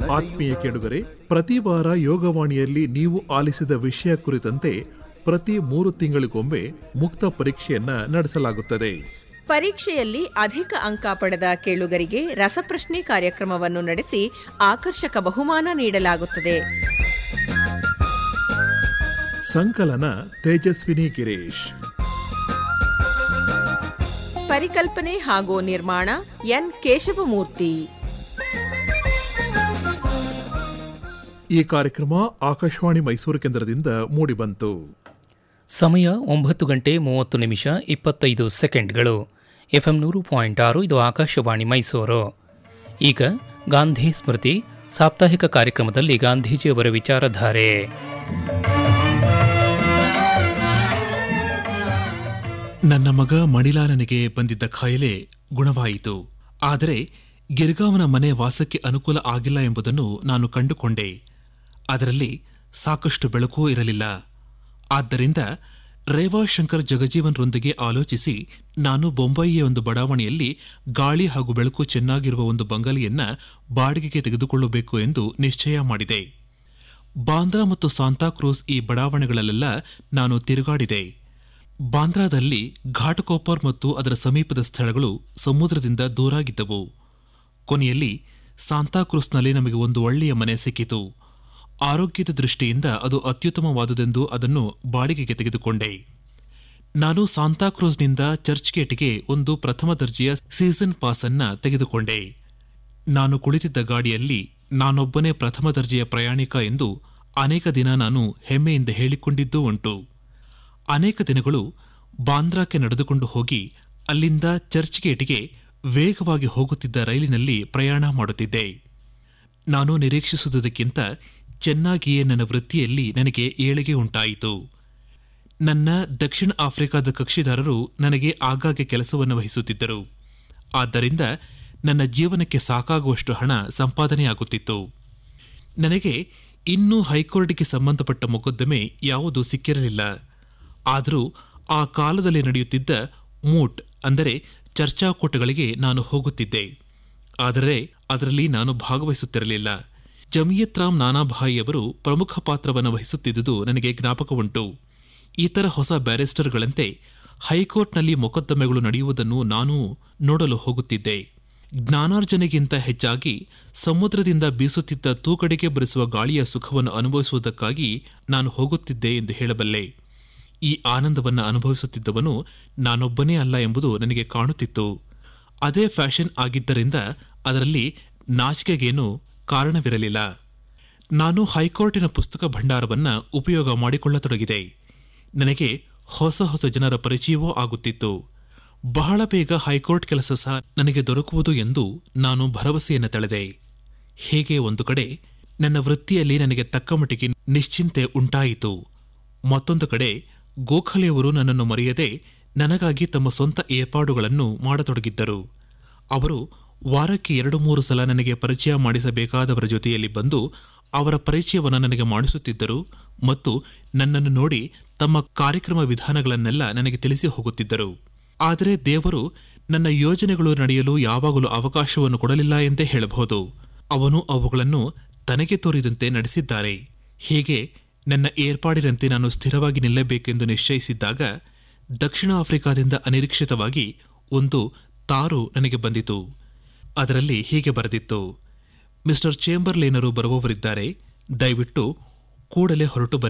ಆತ್ಮೀಯ ಕೇಳುಗರೆ ಪ್ರತಿ ವಾರ ಯೋಗವಾಣಿಯಲ್ಲಿ ನೀವು ಆಲಿಸಿದ ವಿಷಯ ಕುರಿತಂತೆ ಪ್ರತಿ ಮೂರು ತಿಂಗಳಿಗೊಮ್ಮೆ ಮುಕ್ತ ಪರೀಕ್ಷೆಯನ್ನ ನಡೆಸಲಾಗುತ್ತದೆ ಪರೀಕ್ಷೆಯಲ್ಲಿ ಅಧಿಕ ಅಂಕ ಪಡೆದ ಕೇಳುಗರಿಗೆ ರಸಪ್ರಶ್ನೆ ಕಾರ್ಯಕ್ರಮವನ್ನು ನಡೆಸಿ ಆಕರ್ಷಕ ಬಹುಮಾನ ನೀಡಲಾಗುತ್ತದೆ ಸಂಕಲನ ತೇಜಸ್ವಿನಿ ಗಿರೀಶ್ ಪರಿಕಲ್ಪನೆ ಹಾಗೂ ನಿರ್ಮಾಣ ಎನ್ ಕೇಶವಮೂರ್ತಿ ಈ ಕಾರ್ಯಕ್ರಮ ಆಕಾಶವಾಣಿ ಮೈಸೂರು ಕೇಂದ್ರದಿಂದ ಮೂಡಿಬಂತು ಸಮಯ ಒಂಬತ್ತು ಗಂಟೆ ಮೂವತ್ತು ನಿಮಿಷ ಇಪ್ಪತ್ತೈದು ಸೆಕೆಂಡ್ಗಳು ಎಫ್ಎಂ ನೂರು ಪಾಯಿಂಟ್ ಆರು ಇದು ಆಕಾಶವಾಣಿ ಮೈಸೂರು ಈಗ ಗಾಂಧಿ ಸ್ಮೃತಿ ಸಾಪ್ತಾಹಿಕ ಕಾರ್ಯಕ್ರಮದಲ್ಲಿ ಗಾಂಧೀಜಿಯವರ ವಿಚಾರಧಾರೆ ನನ್ನ ಮಗ ಮಣಿಲಾಲನಿಗೆ ಬಂದಿದ್ದ ಕಾಯಿಲೆ ಗುಣವಾಯಿತು ಆದರೆ ಗಿರ್ಗಾವನ ಮನೆ ವಾಸಕ್ಕೆ ಅನುಕೂಲ ಆಗಿಲ್ಲ ಎಂಬುದನ್ನು ನಾನು ಕಂಡುಕೊಂಡೆ ಅದರಲ್ಲಿ ಸಾಕಷ್ಟು ಬೆಳಕೂ ಇರಲಿಲ್ಲ ಆದ್ದರಿಂದ ರೇವಾಶಂಕರ್ ಜಗಜೀವನ್ರೊಂದಿಗೆ ಆಲೋಚಿಸಿ ನಾನು ಬೊಂಬಯಿಯ ಒಂದು ಬಡಾವಣೆಯಲ್ಲಿ ಗಾಳಿ ಹಾಗೂ ಬೆಳಕು ಚೆನ್ನಾಗಿರುವ ಒಂದು ಬಂಗಲೆಯನ್ನ ಬಾಡಿಗೆಗೆ ತೆಗೆದುಕೊಳ್ಳಬೇಕು ಎಂದು ನಿಶ್ಚಯ ಮಾಡಿದೆ ಬಾಂದ್ರಾ ಮತ್ತು ಸಾಂತಾಕ್ರೂಸ್ ಈ ಬಡಾವಣೆಗಳಲ್ಲೆಲ್ಲ ನಾನು ತಿರುಗಾಡಿದೆ ಬಾಂದ್ರಾದಲ್ಲಿ ಘಾಟಕೋಪರ್ ಮತ್ತು ಅದರ ಸಮೀಪದ ಸ್ಥಳಗಳು ಸಮುದ್ರದಿಂದ ದೂರಾಗಿದ್ದವು ಕೊನೆಯಲ್ಲಿ ಸಾಂತಾಕ್ರೂಸ್ನಲ್ಲಿ ನಮಗೆ ಒಂದು ಒಳ್ಳೆಯ ಮನೆ ಸಿಕ್ಕಿತು ಆರೋಗ್ಯದ ದೃಷ್ಟಿಯಿಂದ ಅದು ಅತ್ಯುತ್ತಮವಾದುದೆಂದು ಅದನ್ನು ಬಾಡಿಗೆಗೆ ತೆಗೆದುಕೊಂಡೆ ನಾನು ಸಾಂತಾಕ್ರೂಸ್ನಿಂದ ಚರ್ಚ್ ಗೇಟ್ಗೆ ಒಂದು ಪ್ರಥಮ ದರ್ಜೆಯ ಸೀಸನ್ ಪಾಸ್ ಅನ್ನ ತೆಗೆದುಕೊಂಡೆ ನಾನು ಕುಳಿತಿದ್ದ ಗಾಡಿಯಲ್ಲಿ ನಾನೊಬ್ಬನೇ ಪ್ರಥಮ ದರ್ಜೆಯ ಪ್ರಯಾಣಿಕ ಎಂದು ಅನೇಕ ದಿನ ನಾನು ಹೆಮ್ಮೆಯಿಂದ ಹೇಳಿಕೊಂಡಿದ್ದೂ ಉಂಟು ಅನೇಕ ದಿನಗಳು ಬಾಂದ್ರಾಕ್ಕೆ ನಡೆದುಕೊಂಡು ಹೋಗಿ ಅಲ್ಲಿಂದ ಚರ್ಚ್ ಗೇಟ್ಗೆ ವೇಗವಾಗಿ ಹೋಗುತ್ತಿದ್ದ ರೈಲಿನಲ್ಲಿ ಪ್ರಯಾಣ ಮಾಡುತ್ತಿದ್ದೆ ನಾನು ನಿರೀಕ್ಷಿಸುವುದಕ್ಕಿಂತ ಚೆನ್ನಾಗಿಯೇ ನನ್ನ ವೃತ್ತಿಯಲ್ಲಿ ನನಗೆ ಏಳಿಗೆ ಉಂಟಾಯಿತು ನನ್ನ ದಕ್ಷಿಣ ಆಫ್ರಿಕಾದ ಕಕ್ಷಿದಾರರು ನನಗೆ ಆಗಾಗ್ಗೆ ಕೆಲಸವನ್ನು ವಹಿಸುತ್ತಿದ್ದರು ಆದ್ದರಿಂದ ನನ್ನ ಜೀವನಕ್ಕೆ ಸಾಕಾಗುವಷ್ಟು ಹಣ ಸಂಪಾದನೆಯಾಗುತ್ತಿತ್ತು ನನಗೆ ಇನ್ನೂ ಹೈಕೋರ್ಟ್ಗೆ ಸಂಬಂಧಪಟ್ಟ ಮೊಕದ್ದಮೆ ಯಾವುದೂ ಸಿಕ್ಕಿರಲಿಲ್ಲ ಆದರೂ ಆ ಕಾಲದಲ್ಲಿ ನಡೆಯುತ್ತಿದ್ದ ಮೂಟ್ ಅಂದರೆ ಚರ್ಚಾಕೂಟಗಳಿಗೆ ನಾನು ಹೋಗುತ್ತಿದ್ದೆ ಆದರೆ ಅದರಲ್ಲಿ ನಾನು ಭಾಗವಹಿಸುತ್ತಿರಲಿಲ್ಲ ಜಮಿಯತ್ ರಾಮ್ ನಾನಾಭಾಯಿಯವರು ಪ್ರಮುಖ ಪಾತ್ರವನ್ನು ವಹಿಸುತ್ತಿದ್ದುದು ನನಗೆ ಜ್ಞಾಪಕವುಂಟು ಇತರ ಹೊಸ ಬ್ಯಾರಿಸ್ಟರ್ಗಳಂತೆ ಹೈಕೋರ್ಟ್ನಲ್ಲಿ ಮೊಕದ್ದಮೆಗಳು ನಡೆಯುವುದನ್ನು ನಾನು ನೋಡಲು ಹೋಗುತ್ತಿದ್ದೆ ಜ್ಞಾನಾರ್ಜನೆಗಿಂತ ಹೆಚ್ಚಾಗಿ ಸಮುದ್ರದಿಂದ ಬೀಸುತ್ತಿದ್ದ ತೂಕಡಿಗೆ ಬರಿಸುವ ಗಾಳಿಯ ಸುಖವನ್ನು ಅನುಭವಿಸುವುದಕ್ಕಾಗಿ ನಾನು ಹೋಗುತ್ತಿದ್ದೆ ಎಂದು ಹೇಳಬಲ್ಲೆ ಈ ಆನಂದವನ್ನು ಅನುಭವಿಸುತ್ತಿದ್ದವನು ನಾನೊಬ್ಬನೇ ಅಲ್ಲ ಎಂಬುದು ನನಗೆ ಕಾಣುತ್ತಿತ್ತು ಅದೇ ಫ್ಯಾಷನ್ ಆಗಿದ್ದರಿಂದ ಅದರಲ್ಲಿ ನಾಚಿಕೆಗೇನು ಕಾರಣವಿರಲಿಲ್ಲ ನಾನು ಹೈಕೋರ್ಟಿನ ಪುಸ್ತಕ ಭಂಡಾರವನ್ನ ಉಪಯೋಗ ಮಾಡಿಕೊಳ್ಳತೊಡಗಿದೆ ನನಗೆ ಹೊಸ ಹೊಸ ಜನರ ಪರಿಚಯವೂ ಆಗುತ್ತಿತ್ತು ಬಹಳ ಬೇಗ ಹೈಕೋರ್ಟ್ ಕೆಲಸ ಸಹ ನನಗೆ ದೊರಕುವುದು ಎಂದು ನಾನು ಭರವಸೆಯನ್ನು ತಳೆದೆ ಹೇಗೆ ಒಂದು ಕಡೆ ನನ್ನ ವೃತ್ತಿಯಲ್ಲಿ ನನಗೆ ತಕ್ಕಮಟ್ಟಿಗೆ ನಿಶ್ಚಿಂತೆ ಉಂಟಾಯಿತು ಮತ್ತೊಂದು ಕಡೆ ಗೋಖಲೆಯವರು ನನ್ನನ್ನು ಮರೆಯದೆ ನನಗಾಗಿ ತಮ್ಮ ಸ್ವಂತ ಏರ್ಪಾಡುಗಳನ್ನು ಮಾಡತೊಡಗಿದ್ದರು ಅವರು ವಾರಕ್ಕೆ ಎರಡು ಮೂರು ಸಲ ನನಗೆ ಪರಿಚಯ ಮಾಡಿಸಬೇಕಾದವರ ಜೊತೆಯಲ್ಲಿ ಬಂದು ಅವರ ಪರಿಚಯವನ್ನು ನನಗೆ ಮಾಡಿಸುತ್ತಿದ್ದರು ಮತ್ತು ನನ್ನನ್ನು ನೋಡಿ ತಮ್ಮ ಕಾರ್ಯಕ್ರಮ ವಿಧಾನಗಳನ್ನೆಲ್ಲ ನನಗೆ ತಿಳಿಸಿ ಹೋಗುತ್ತಿದ್ದರು ಆದರೆ ದೇವರು ನನ್ನ ಯೋಜನೆಗಳು ನಡೆಯಲು ಯಾವಾಗಲೂ ಅವಕಾಶವನ್ನು ಕೊಡಲಿಲ್ಲ ಎಂದೇ ಹೇಳಬಹುದು ಅವನು ಅವುಗಳನ್ನು ತನಗೆ ತೋರಿದಂತೆ ನಡೆಸಿದ್ದಾರೆ ಹೀಗೆ ನನ್ನ ಏರ್ಪಾಡಿನಂತೆ ನಾನು ಸ್ಥಿರವಾಗಿ ನಿಲ್ಲಬೇಕೆಂದು ನಿಶ್ಚಯಿಸಿದ್ದಾಗ ದಕ್ಷಿಣ ಆಫ್ರಿಕಾದಿಂದ ಅನಿರೀಕ್ಷಿತವಾಗಿ ಒಂದು ತಾರು ನನಗೆ ಬಂದಿತು ಅದರಲ್ಲಿ ಹೀಗೆ ಬರೆದಿತ್ತು ಮಿಸ್ಟರ್ ಚೇಂಬರ್ಲೇನರು ಬರುವವರಿದ್ದಾರೆ ದಯವಿಟ್ಟು ಕೂಡಲೇ ಹೊರಟು ಬನ್ನಿ